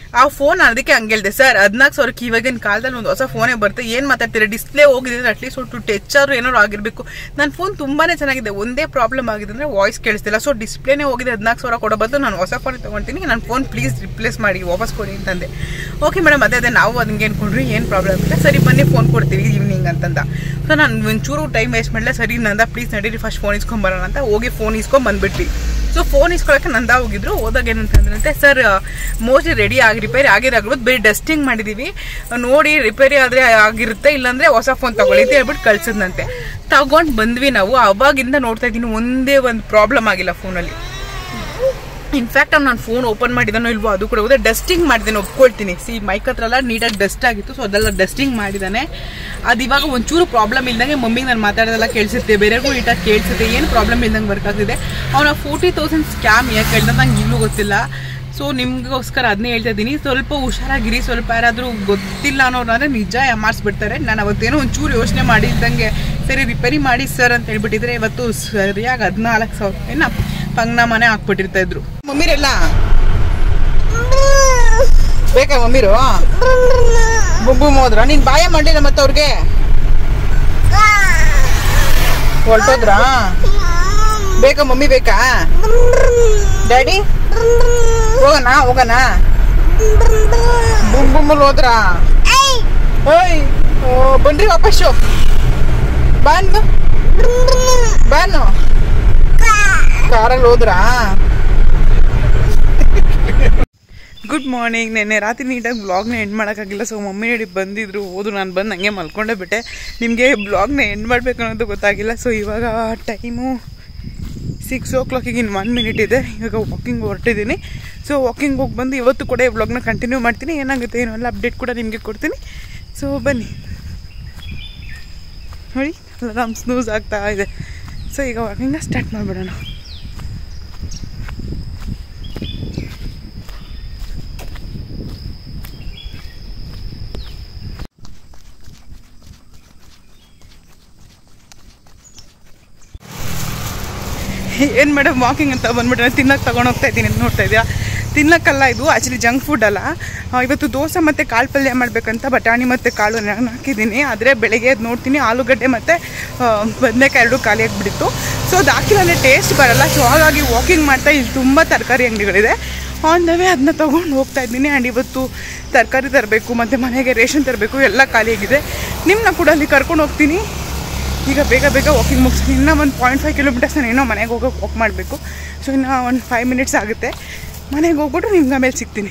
ಆ ಫೋನ್ ಅದಕ್ಕೆ ಹಂಗೆ ಹೇಳ್ದೆ ಸರ್ ಹದಿನಾಲ್ಕು ಸಾವಿರಕ್ಕೆ ಇವಾಗಿನ ಕಾಲದಲ್ಲಿ ಒಂದು ಹೊಸ ಫೋನೇ ಬರುತ್ತೆ ಏನು ಮಾತಾಡ್ತೀರಾ ಡಿಸ್ಪ್ಲೇ ಹೋಗಿದ್ರೆ ಅಟ್ಲೀಸ್ಟ್ ಒಂದು ಟಚ್ ಆದ್ರೂ ಏನಾದ್ರು ಆಗಿರಬೇಕು ನನ್ನ ಫೋನ್ ತುಂಬಾನೇ ಚೆನ್ನಾಗಿದೆ ಒಂದೇ ಪ್ರಾಬ್ಲಮ್ ಆಗಿದೆ ಅಂದರೆ ವಾಯ್ಸ್ ಕೇಳಿಸ್ತಿಲ್ಲ ಸೊ ಡಿಸ್ಪ್ಲೇನೇ ಹೋಗಿದೆ ಹದಿನಾಲ್ಕು ಸಾವಿರ ಕೊಡೋ ಬದಲು ನಾನು ಹೊಸ ಫೋನ್ ತೊಗೊಳ್ತೀನಿ ನನ್ನ ಫೋನ್ ಪ್ಲೀಸ್ ರಿಪ್ಲೇಸ್ ಮಾಡಿ ವಾಪಸ್ ಕೊಡಿ ಅಂತಂದೆ ಓಕೆ ಮೇಡಮ್ ಅದೇ ಅದೇ ನಾವು ಅದಕ್ಕೆ ಅನ್ಕೊಂಡ್ರಿ ಏನು ಪ್ರಾಬ್ಲಮ್ ಇಲ್ಲ ಸರಿ ಬನ್ನಿ ಫೋನ್ ಕೊಡ್ತೀವಿ ಈವ್ನಿಂಗ್ ಅಂತಂದ ಸೊ ನಾನು ಒಂಚೂರು ಟೈಮ್ ವೇಸ್ಟ್ ಮಾಡಲ ಸರಿ ನಂದ ಪ್ಲೀಸ್ ನಡೀರಿ ಫಸ್ಟ್ ಫೋನ್ ಇಸ್ಕೊಂಬರೋಣ ಅಂತ ಹೋಗಿ ಫೋನ್ ಇಸ್ಕೊಂಡ್ ಬಂದ್ಬಿಟ್ವಿ ಸೊ ಫೋನ್ ಇಸ್ಕೊಳಕ್ಕೆ ನಂದ ಹೋಗಿದ್ರು ಹೋದಾಗ ಏನಂತಂದ್ರಂತೆ ಸರ್ ಮೋಸ್ಟ್ಲಿ ರೆಡಿ ಆಗಿ ರಿಪೇರಿ ಆಗಿರಾಗ್ಬೋದು ಬರೀ ಡಸ್ಟಿಂಗ್ ಮಾಡಿದೀವಿ ನೋಡಿ ರಿಪೇರಿ ಆದರೆ ಆಗಿರುತ್ತೆ ಇಲ್ಲಾಂದ್ರೆ ಹೊಸ ಫೋನ್ ತಗೊಳ್ಳಿ ಅಂತ ಹೇಳ್ಬಿಟ್ಟು ಕಳ್ಸಿದ್ನಂತೆ ತಗೊಂಡು ಬಂದ್ವಿ ನಾವು ಅವಾಗಿಂದ ನೋಡ್ತಾ ಇದ್ದೀನಿ ಒಂದೇ ಒಂದು ಪ್ರಾಬ್ಲಮ್ ಆಗಿಲ್ಲ ಫೋನಲ್ಲಿ ಇನ್ಫ್ಯಾಕ್ಟ್ ಅವ್ನು ನಾನು ಫೋನ್ ಓಪನ್ ಮಾಡಿದಾನೋ ಇಲ್ವೋ ಅದು ಕೂಡ ಹೋದೆ ಡಸ್ಟಿಂಗ್ ಮಾಡಿದ್ದೇನೆ ಒಪ್ಕೊಳ್ತೀನಿ ಸಿ ಮೈಕ್ ಹತ್ರ ಎಲ್ಲ ನೀಟಾಗಿ ಡಸ್ಟ್ ಆಗಿತ್ತು ಸೊ ಅದೆಲ್ಲ ಡಸ್ಟಿಂಗ್ ಮಾಡಿದ್ದಾನೆ ಅದು ಇವಾಗ ಒಂಚೂರು ಪ್ರಾಬ್ಲಮ್ ಇಲ್ದಂಗೆ ಮಮ್ಮಿಗೆ ನಾನು ಮಾತಾಡೋದೆಲ್ಲ ಕೇಳಿಸುತ್ತೆ ಬೇರೆಗೂ ನೀಟಾಗಿ ಕೇಳಿಸುತ್ತೆ ಏನು ಪ್ರಾಬ್ಲಮ್ ಇಲ್ದಂಗೆ ವರ್ಕ್ ಆಗ್ತಿದೆ ಅವನ ಫೋರ್ಟಿ ತೌಸಂಡ್ ಸ್ಕ್ಯಾಮ್ ಯಾಕೆ ಹೇಳ್ದ ನಂಗೆ ಇನ್ನೂ ಗೊತ್ತಿಲ್ಲ ಸೊ ನಿಮ್ಗೋಸ್ಕರ ಅದನ್ನೇ ಹೇಳ್ತಾ ಇದ್ದೀನಿ ಸ್ವಲ್ಪ ಹುಷಾರಾಗಿರಿ ಸ್ವಲ್ಪ ಯಾರಾದರೂ ಗೊತ್ತಿಲ್ಲ ಅನ್ನೋರ್ನಾದ್ರೆ ನಿಜ ಯಾಮಾರಿಸ್ಬಿಡ್ತಾರೆ ನಾನು ಅವತ್ತೇನೋ ಒಂಚೂರು ಯೋಚನೆ ಮಾಡಿದ್ದಂಗೆ ಸರಿ ರಿಪೇರಿ ಮಾಡಿ ಸರ್ ಅಂತ ಹೇಳ್ಬಿಟ್ಟಿದ್ರೆ ಇವತ್ತು ಸರಿಯಾಗಿ ಹದಿನಾಲ್ಕು ಸಾವಿರ ಏನ ಪಂಗ್ನ ಮನೆ ಹಾಕ್ಬಿಟ್ಟಿರ್ತಾ ಇದ್ರು ಮಮ್ಮಿರೆಲ್ಲ ಬೇಕಾ ಮಮ್ಮಿರು ಬುಬ್ಬು ಹೋದ್ರ ನೀನ್ ಬಾಯ ಮಾಡಲಿಲ್ಲ ಮತ್ತೆ ಅವ್ರಿಗೆ ಹೊರಟೋದ್ರಾ ಬೇಕಾ ಮಮ್ಮಿ ಬೇಕಾ ಡ್ಯಾಡಿ ಹೋಗೋಣ ಹೋಗೋಣ ಬುಮ್ ಬುಮ್ಮಲ್ ಹೋದ್ರಾ ಓಯ್ ಓ ಬನ್ರಿ ವಾಪಸ್ಸು ಬಾನು ಬಾನು ಕಾರಲ್ಲಿ ಹೋದ್ರಾ ಗುಡ್ ಮಾರ್ನಿಂಗ್ ನೆನ್ನೆ ರಾತ್ರಿ ನೀಟಾಗಿ ಬ್ಲಾಗ್ನ ಎಂಡ್ ಮಾಡೋಕ್ಕಾಗಿಲ್ಲ ಸೊ ಮಮ್ಮಿ ಡ್ಯಾಡಿ ಬಂದಿದ್ರು ಹೋದ್ರು ನಾನು ಬಂದು ಹಂಗೆ ಮಲ್ಕೊಂಡೇ ಬಿಟ್ಟೆ ನಿಮಗೆ ಬ್ಲಾಗ್ನ ಎಂಡ್ ಮಾಡಬೇಕು ಅನ್ನೋದು ಗೊತ್ತಾಗಿಲ್ಲ ಸೊ ಇವಾಗ ಟೈಮು ಸಿಕ್ಸ್ ಓ ಕ್ಲಾಕಿಗೆ ಇನ್ನು ಒನ್ ಮಿನಿಟ್ ಇದೆ ಇವಾಗ ವಾಕಿಂಗ್ ಹೊರಟಿದ್ದೀನಿ ಸೊ ವಾಕಿಂಗ್ ಹೋಗಿ ಬಂದು ಇವತ್ತು ಕೂಡ ಈ ವ್ಲಾಗ್ನ ಕಂಟಿನ್ಯೂ ಮಾಡ್ತೀನಿ ಏನಾಗುತ್ತೆ ಏನೋ ಎಲ್ಲ ಅಪ್ಡೇಟ್ ಕೂಡ ನಿಮಗೆ ಕೊಡ್ತೀನಿ ಸೊ ಬನ್ನಿ ನೋಡಿ ಅಲಾರಾಮ್ ಸ್ನೂಸ್ ಆಗ್ತಾ ಇದೆ ಸೊ ಈಗ ವಾಕಿಂಗ್ನ ಸ್ಟಾರ್ಟ್ ಮಾಡಿಬಿಡೋಣ ಏನು ಮೇಡಮ್ ವಾಕಿಂಗ್ ಅಂತ ಬಂದ್ಬಿಟ್ರೆ ತಿನ್ನಕ್ಕೆ ತಗೊಂಡು ಹೋಗ್ತಾ ಇದ್ದೀನಿ ಅಂತ ನೋಡ್ತಾ ಇದೆಯಾ ತಿನ್ನಕ್ಕಲ್ಲ ಇದು ಆ್ಯಕ್ಚುಲಿ ಜಂಕ್ ಫುಡ್ ಅಲ್ಲ ಆ, ಇವತ್ತು ದೋಸೆ ಮತ್ತು ಕಾಳು ಪಲ್ಯ ಮಾಡಬೇಕಂತ ಬಟಾಣಿ ಮತ್ತು ಕಾಳು ನಾನು ಹಾಕಿದ್ದೀನಿ ಆದರೆ ಬೆಳಗ್ಗೆ ಎದ್ದು ನೋಡ್ತೀನಿ ಆಲೂಗಡ್ಡೆ ಮತ್ತು ಬದನೆಕಾಯಿ ಎರಡು ಖಾಲಿ ಆಗಿಬಿಟ್ಟಿತ್ತು ಸೊ ಅದು ಹಾಕಿಲ್ಲ ಅಂದರೆ ಟೇಸ್ಟ್ ಬರಲ್ಲ ಸೊ ಹಾಗಾಗಿ ವಾಕಿಂಗ್ ಮಾಡ್ತಾ ಇಲ್ಲಿ ತುಂಬ ತರಕಾರಿ ಅಂಗಡಿಗಳಿದೆ ಆನ್ ದ ವೇ ಅದನ್ನ ತೊಗೊಂಡು ಹೋಗ್ತಾ ಇದ್ದೀನಿ ಆ್ಯಂಡ್ ಇವತ್ತು ತರಕಾರಿ ತರಬೇಕು ಮತ್ತು ಮನೆಗೆ ರೇಷನ್ ತರಬೇಕು ಎಲ್ಲ ಖಾಲಿಯಾಗಿದೆ ನಿಮ್ಮನ್ನ ಕೂಡ ಅಲ್ಲಿ ಕರ್ಕೊಂಡು ಹೋಗ್ತೀನಿ ಈಗ ಬೇಗ ಬೇಗ ವಾಕಿಂಗ್ ಮುಗಿಸ್ತೀನಿ ಇನ್ನೂ ಒಂದು ಪಾಯಿಂಟ್ ಫೈವ್ ಕಿಲೋಮೀಟರ್ಸ್ ನಾನು ಏನೋ ಮನೆಗೆ ಹೋಗೋಕೆ ವಾಕ್ ಮಾಡಬೇಕು ಸೊ ಇನ್ನು ಒಂದು ಫೈವ್ ಮಿನಿಟ್ಸ್ ಆಗುತ್ತೆ ಮನೆಗೆ ಹೋಗ್ಬಿಟ್ಟು ನಿಮ್ಗೆ ಆಮೇಲೆ ಸಿಗ್ತೀನಿ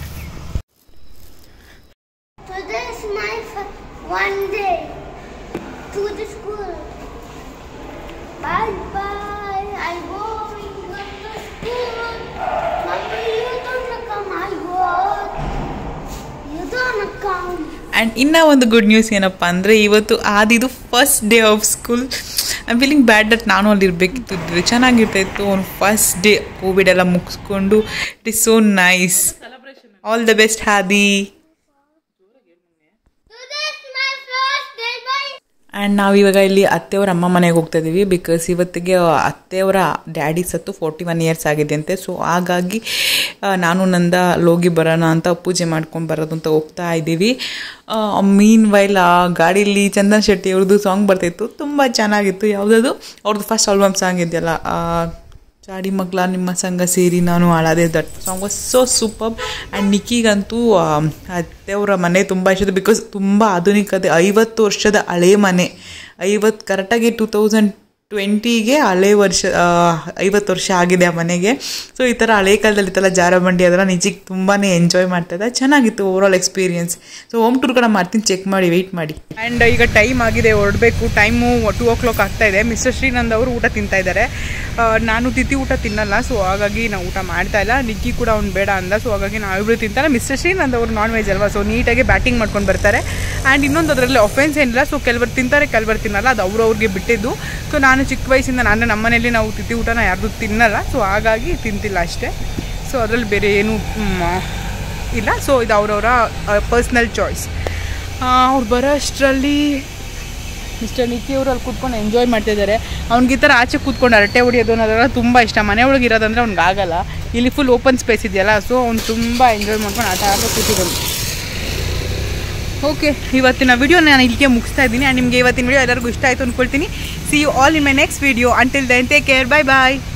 Today is my f- one day to the school. Bye bye. I going to the school. Mommy, you don't come. I go. You don't come. And ಇನ್ನೂ ಒಂದು ಗುಡ್ ನ್ಯೂಸ್ ಏನಪ್ಪ ಅಂದರೆ ಇವತ್ತು ಆದಿದು first day of school I feeling bad that ನಾನು ಅಲ್ಲಿ ಇರಬೇಕಿತ್ತು ಚೆನ್ನಾಗಿರ್ತಾಯಿತ್ತು ಒಂದು ಫಸ್ಟ್ ಡೇ ಕೋವಿಡ್ ಎಲ್ಲ ಮುಗಿಸ್ಕೊಂಡು it is so nice all the best Adi Today is my first day. Bye. And ನಾವು ಇವಾಗ ಇಲ್ಲಿ ಅತ್ತೆಯವರ ಅಮ್ಮ ಮನೆಗೆ ಹೋಗ್ತಾ ಇದ್ದೀವಿ ಬಿಕಾಸ್ ಇವತ್ತಿಗೆ ಅತ್ತೆಯವರ ಡ್ಯಾಡಿ ಸತ್ತು ಫೋರ್ಟಿ ಒನ್ ಇಯರ್ಸ್ ಆಗಿದೆ ಅಂತೆ ಸೊ ಹಾಗಾಗಿ ಆ, ನಾನು ನಂದ ಲೋಗಿ ಬರೋಣ ಅಂತ ಪೂಜೆ ಮಾಡ್ಕೊಂಡು ಬರೋದು ಅಂತ ಹೋಗ್ತಾ ಇದ್ದೀವಿ ಮೀನ್ ವೈಲ್ ಆ ಗಾಡೀಲಿ ಚಂದನ್ ಶೆಟ್ಟಿ ಅವ್ರದ್ದು ಸಾಂಗ್ ಬರ್ತಾಯಿತ್ತು ತುಂಬ ಚೆನ್ನಾಗಿತ್ತು ಯಾವುದದು ಅವ್ರದ್ದು ಫಸ್ಟ್ ಆಲ್ಬಮ್ ಸಾಂಗ್ ಇದೆಯಲ್ಲ ಆ, ಚಾಡಿ ಮಗ್ಲ ನಿಮ್ಮ ಸಂಘ ಸೇರಿ ನಾನು ಹಾಳಾದೆ that song was so super and ನಿಕ್ಕಿಗಂತೂ ಆ, ಅತ್ತೆಯವರ ಮನೆ ತುಂಬ ಇಷ್ಟ ಬಿಕಾಸ್ ತುಂಬ ಆಧುನಿಕತೆ ಐವತ್ತು ವರ್ಷದ ಹಳೆ ಮನೆ ಐವತ್ತು ಕರೆಕ್ಟಾಗಿ ಟೂ ತೌಸಂಡ್ ಟ್ವೆಂಟಿಗೆ ಹಳೆ ವರ್ಷ ಆ, ಐವತ್ತು ವರ್ಷ ಆಗಿದೆ ಆ ಮನೆಗೆ ಸೊ ಈ ಥರ ಹಳೆ ಕಾಲದಲ್ಲಿ ಈ ಥರ ಜಾರಬಂಡಿ ಅದೆಲ್ಲ ನಿಜಕ್ಕೆ ತುಂಬಾ ಎಂಜಾಯ್ ಮಾಡ್ತಾ ಇದ್ದೆ ಚೆನ್ನಾಗಿತ್ತು overall experience so home tour ಕೂಡ ಮಾಡ್ತೀನಿ ಚೆಕ್ ಮಾಡಿ ವೆಯ್ಟ್ ಮಾಡಿ ಆ್ಯಂಡ್ ಈಗ ಟೈಮ್ ಆಗಿದೆ ಹೊರಡಬೇಕು ಟೈಮು ಟೂ ಓ ಕ್ಲಾಕ್ ಆಗ್ತಾ ಇದೆ ಮಿಸ್ಟರ್ ಶ್ರೀನಂದ್ ಅವರು ಊಟ ತಿಂತಾ ಇದ್ದಾರೆ ಆ, ನಾನು ತಿಥಿ ಊಟ ತಿನ್ನಲ್ಲ ಸೊ ಹಾಗಾಗಿ ನಾವು ಊಟ ಮಾಡ್ತಾ ಇಲ್ಲ ನಿಕ್ಕಿ ಕೂಡ ಅವ್ನು ಬೇಡ ಅಂದ ಸೊ ಹಾಗಾಗಿ ನಾವಿಬ್ರು ತಿಂತಾರೆ ಮಿಸ್ಟರ್ ಶ್ರೀನಂದ್ ಅವರು ನಾನ್ ವೆಜ್ ಅಲ್ವಾ ಸೊ ನೀಟಾಗಿ ಬ್ಯಾಟಿಂಗ್ ಮಾಡ್ಕೊಂಡು ಬರ್ತಾರೆ ಆ್ಯಂಡ್ ಇನ್ನೊಂದು ಅದರಲ್ಲಿ ಒಫೆನ್ಸ್ ಏನಿಲ್ಲ ಸೊ ಕೆಲವರು ತಿಂತಾರೆ ಕೆಲವರು ತಿನ್ನಲ್ಲ ಅದು ಅವ್ರವ್ರಿಗೆ ಬಿಟ್ಟಿದ್ದು ಸೊ ನಾನು ಚಿಕ್ಕ ವಯಸ್ಸಿಂದ ನಾನು ನಮ್ಮ ಮನೇಲಿ ನಾವು ತಿಥಿ ಊಟನ ಯಾರ್ದು ತಿನ್ನಲ್ಲ ಸೊ ಹಾಗಾಗಿ ತಿಂತಿಲ್ಲ ಅಷ್ಟೇ ಸೊ ಅದರಲ್ಲಿ ಬೇರೆ ಏನು ಇಲ್ಲ ಸೊ ಇದು ಅವರವರ ಪರ್ಸ್ನಲ್ ಚಾಯ್ಸ್ ಅವ್ರು ಬರೋ ಅಷ್ಟರಲ್ಲಿ ಮಿಸ್ಟರ್ ನಿಕ್ಕಿ ಅವರು ಅಲ್ಲಿ ಕೂತ್ಕೊಂಡು ಎಂಜಾಯ್ ಮಾಡ್ತಿದ್ದಾರೆ ಅವ್ನಿಗೆ ಈ ಥರ ಆಚೆ ಕೂತ್ಕೊಂಡು ಅರಟೆ ಹೊಡಿಯೋದು ಅನ್ನೋದೆಲ್ಲ ತುಂಬ ಇಷ್ಟ ಮನೆ ಒಳಗೆ ಇರೋದಂದ್ರೆ ಅವ್ನಿಗೆ ಆಗಲ್ಲ ಇಲ್ಲಿ ಫುಲ್ ಓಪನ್ ಸ್ಪೇಸ್ ಇದೆಯಲ್ಲ ಸೊ ಅವ್ನು ತುಂಬ ಎಂಜಾಯ್ ಮಾಡ್ಕೊಂಡು ಆಟ ಆಡೋ ಕೂತಿದ್ದಾನೆ ಓಕೆ ಇವತ್ತಿನ ವಿಡಿಯೋ ನಾನು ಇಲ್ಲಿಗೆ ಮುಗಿಸ್ತಾ ಇದ್ದೀನಿ ಆ್ಯಂಡ್ ನಿಮಗೆ ಇವತ್ತಿನ ವಿಡಿಯೋ ಎಲ್ಲರಿಗೂ ಇಷ್ಟ ಆಯಿತು ಅಂದ್ಕೊಳ್ತೀನಿ see you all in my next video until then take care bye bye